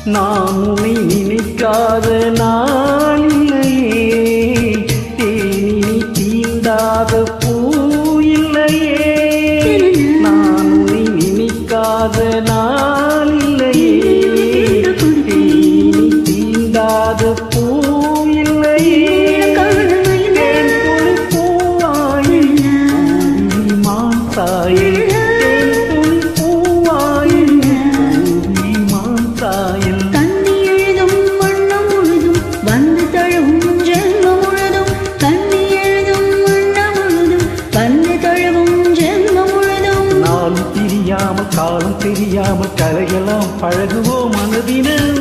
நான் உன்னை நினைக்காத நாளில்லையே தேனி தீண்டாத பூ இல்லையே நான் உன்னை நினைக்காத நாளில்லையே தேனி தீண்டாத பூ இல்லையே தேன் துளி பூவாயே பூவிழி மாசாயே தேன் துளி பூவாயே பூவிழி மாசாயே கண்ணி எழுதும் வண்ணம் முழுதும் வந்து தழுவும் ஜென்மம் முழுதும் கண்ணி எழுதும் வண்ணம் முழுதும் வந்து தழுவும் ஜென்மம் முழுதும் நாளும் தெரியாம காலம் தெரியாம கலையெல்லாம் பழகுவோம் மனதினம்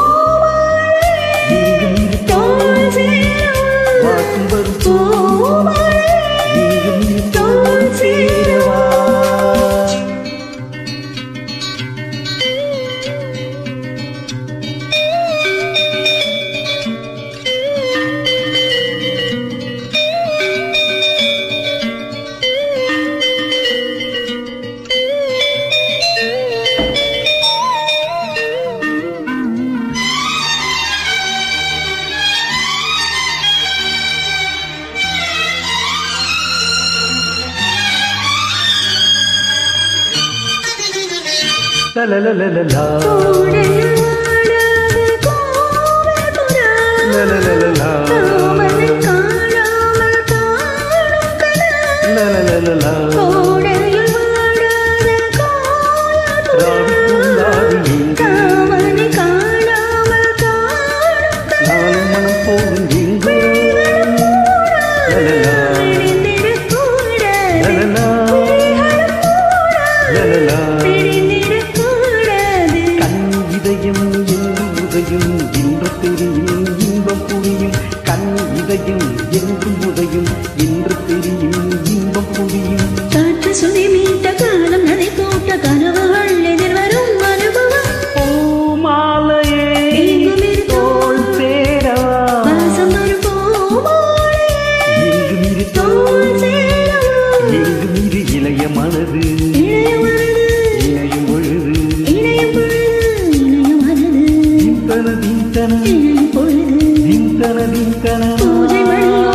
இங்கும் இரு தோள் சேரவா, வாக்கும் வரும் பூமழை, இங்கும் இரு தோள் சேரவா. லலலலலலா, கூடையில் ஆடாத கோவில் புறா, லலலலலா, காமனை காணாமல் காணும் கனா. லலலலலா. கோடையில் ஆடாத கோவில் புறா, ராவிக்குள்ளாது எங்கு காமனை காணாமல் காணும் கனா. நானும் மனம் போகும் எங்கு லலலா, பிரிந்திடக்கூடாது, லலலா, லலலா. பிரிந்திடக்கூடாது. கண் இதயம் என்று உதயம் என்று தெரியும் இன்பம் புரியும் கண் இதயம் என்று உதயம் என்று தெரியும் இன்பம் புரியும் காற்று சுனை மீட்ட காலம் நதை போட்ட கனவுகள் எதிர்வரும் அனுபவம் பூமாலையே எங்கும் இரு தோள் சேரவா வாசம் வரும் பூமாலை, எங்கும் இரு தோள் தோள் சேரவா. எங்கும் இரு இளைய மனது இணைய மனது, இணையும் பொழுது இணைய பொழுது, இணைய மனது, திந்தன திந்தன இணைய பொழுது. திந்தன திந்தன பூஜை மணியோ